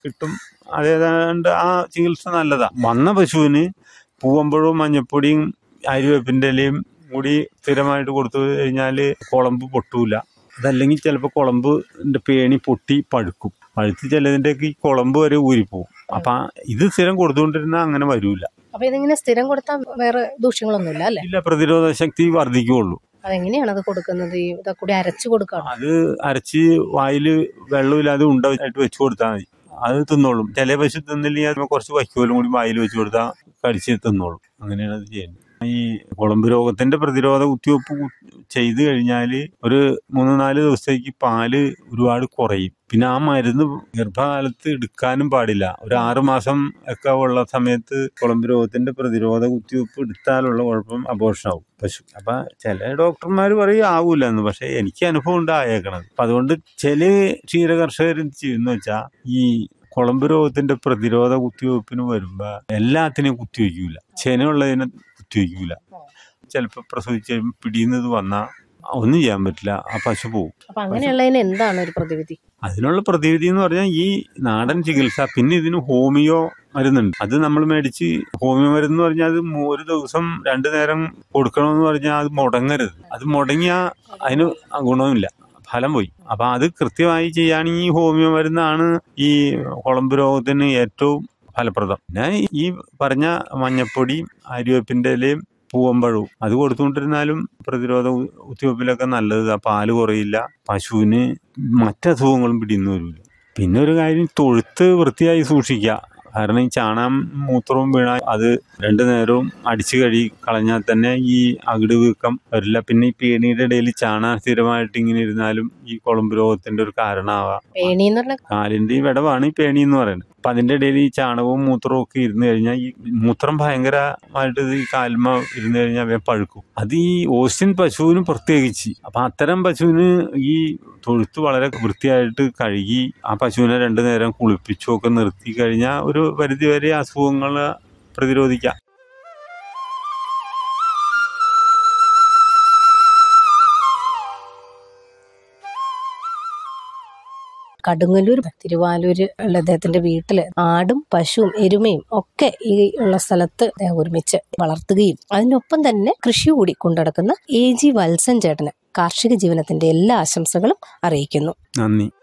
കിട്ടും അതേതാണ്ട് ആ ചികിത്സ നല്ലതാ വന്ന പശുവിന് പൂവമ്പഴവും മഞ്ഞപ്പൊടിയും അരിവേപ്പിൻ്റെ ഇലയും കൂടി സ്ഥിരമായിട്ട് കൊടുത്തു കഴിഞ്ഞാൽ കുളമ്പ് പൊട്ടൂല അതല്ലെങ്കിൽ ചിലപ്പോൾ കുളമ്പിൻ്റെ പേണി പൊട്ടി പഴുക്കും പഴുത്ത് ചിലതിൻ്റെയൊക്കെ ഈ കുളമ്പ് വരെ ഊരിപ്പോവും അപ്പം ഇത് സ്ഥിരം കൊടുത്തുകൊണ്ടിരുന്നാൽ അങ്ങനെ വരൂല അപ്പൊ ഇതിങ്ങനെ സ്ഥിരം കൊടുത്താൽ വേറെ ദൂഷ്യങ്ങളൊന്നുമില്ല അല്ലേ ഇല്ല പ്രതിരോധ ശക്തി വർദ്ധിക്കുകയുള്ളൂ അതെങ്ങനെയാണ് അത് കൊടുക്കുന്നത് ഈ ഇതൊക്കെ കൂടി അരച്ചു കൊടുക്കണം അത് അരച്ച് വായിൽ വെള്ളമില്ലാതെ ഉണ്ട ആയിട്ട് വെച്ച് കൊടുത്താൽ മതി അത് തിന്നോളും ചില പശു തിന്നില്ലെങ്കിൽ അത് കുറച്ച് വൈക്കോലും കൂടി വായിൽ വെച്ച് കൊടുത്താൽ കടിച്ച് തിന്നോളും അങ്ങനെയാണ് അത് ചെയ്യുന്നത് ഈ കുളമ്പ് രോഗത്തിന്റെ പ്രതിരോധ കുത്തിവെപ്പ് കു- ചെയ്ത് കഴിഞ്ഞാൽ ഒരു മൂന്ന് നാല് ദിവസത്തേക്ക് പാല് ഒരുപാട് കുറയും പിന്നെ ആ മരുന്ന് ഗർഭകാലത്ത് എടുക്കാനും പാടില്ല ഒരു ആറ് മാസം ഒക്കെ ഉള്ള സമയത്ത് കുളമ്പ് രോഗത്തിന്റെ പ്രതിരോധ കുത്തിവെപ്പ് എടുത്താലുള്ള കുഴപ്പം അബോഷനാവും പശു അപ്പൊ ചില ഡോക്ടർമാർ പറയും ആവൂല എന്ന് പക്ഷെ എനിക്ക് അനുഭവം ഉണ്ട് ആയേക്കണത് അപ്പൊ അതുകൊണ്ട് ചില ക്ഷീര കർഷകർ ചെയ്യുന്ന വെച്ചാൽ ഈ കുളമ്പ് രോഗത്തിന്റെ പ്രതിരോധ കുത്തിവെപ്പിന് വരുമ്പോ എല്ലാത്തിനെയും കുത്തിവെക്കൂല ചെനയുള്ളതിനെ കുത്തിവെക്കൂല ചിലപ്പോൾ പ്രസവിച്ച് കഴിയുമ്പോൾ പിടിയുന്നത് വന്നാൽ ഒന്നും ചെയ്യാൻ പറ്റില്ല ആ പശു പോവും അപ്പൊ അങ്ങനെയുള്ളതിന് എന്താണ് ഒരു പ്രതിവിധി അതിനുള്ള പ്രതിവിധി എന്ന് പറഞ്ഞാൽ ഈ നാടൻ ചികിത്സ പിന്നെ ഇതിന് ഹോമിയോ മരുന്നുണ്ട് അത് നമ്മൾ മേടിച്ച് ഹോമിയോ മരുന്ന് എന്ന് പറഞ്ഞാൽ അത് മൂ- ഒരു ദിവസം രണ്ടു നേരം കൊടുക്കണമെന്ന് പറഞ്ഞാൽ അത് മുടങ്ങരുത് അത് മുടങ്ങിയാൽ അതിന് ഗുണമില്ല ഫലം പോയി അപ്പൊ അത് കൃത്യമായി ചെയ്യുകയാണെങ്കിൽ ഈ ഹോമിയോ മരുന്നാണ് ഈ കുളമ്പ് രോഗത്തിന് ഏറ്റവും ഫലപ്രദം പിന്നെ ഈ പറഞ്ഞ മഞ്ഞപ്പൊടി അരിവേപ്പിന്റെ ഇലയും പൂവമ്പഴവും അത് കൊടുത്തുകൊണ്ടിരുന്നാലും പ്രതിരോധ കു- കുത്തിവെപ്പിലൊക്കെ നല്ലത് ആ പാല് കുറയില്ല പശുവിന് മറ്റസുഖങ്ങളും പിടിയുന്നു വരില്ല പിന്നെ ഒരു കാര്യം തൊഴുത്ത് വൃത്തിയായി സൂക്ഷിക്കുക കാരണം ഈ ചാണകം മൂത്രവും വീണാൽ അത് രണ്ടു നേരവും അടിച്ചു കഴുകി കളഞ്ഞാൽ തന്നെ ഈ അകിട് വീക്കം വരില്ല പിന്നെ ഈ പേണിയുടെ ഇടയിൽ ചാണകം സ്ഥിരമായിട്ട് ഇങ്ങനെ ഇരുന്നാലും ഈ കുളമ്പ് രോഗത്തിന്റെ ഒരു കാരണമാവാം പേണി എന്ന് പറഞ്ഞ കാലിന്റെ ഈ വിടവാണ് ഈ പേണി എന്ന് പറയുന്നത് അപ്പൊ അതിന്റെ ഇടയിൽ ഈ ചാണകവും മൂത്രവും ഒക്കെ ഇരുന്ന് കഴിഞ്ഞാൽ ഈ മൂത്രം ഭയങ്കരമായിട്ട് ഇത് ഈ കാൽമ ഇരുന്ന് കഴിഞ്ഞാൽ വേഗം പഴുക്കും അത് ഈ ഓസ്റ്റിൻ പശുവിന് പ്രത്യേകിച്ച് അപ്പൊ അത്തരം പശുവിന് ഈ തൊഴുത്ത് വളരെ വൃത്തിയായിട്ട് കഴുകി ആ പശുവിനെ രണ്ടു നേരം കുളിപ്പിച്ചും ഒക്കെ നിർത്തി കഴിഞ്ഞാൽ ഒരു പരിധിവരെ അസുഖങ്ങളെ പ്രതിരോധിക്കാം കടുങ്ങല്ലൂർ തിരുവാലൂര് ഉള്ള അദ്ദേഹത്തിന്റെ വീട്ടില് ആടും പശുവും എരുമയും ഒക്കെ ഈ ഉള്ള സ്ഥലത്ത് അദ്ദേഹം ഒരുമിച്ച് വളർത്തുകയും അതിനൊപ്പം തന്നെ കൃഷി കൂടി കൊണ്ടുനടക്കുന്ന എ ജി വത്സൻ ചേട്ടന് കാർഷിക ജീവനത്തിന്റെ എല്ലാ ആശംസകളും അറിയിക്കുന്നു നന്ദി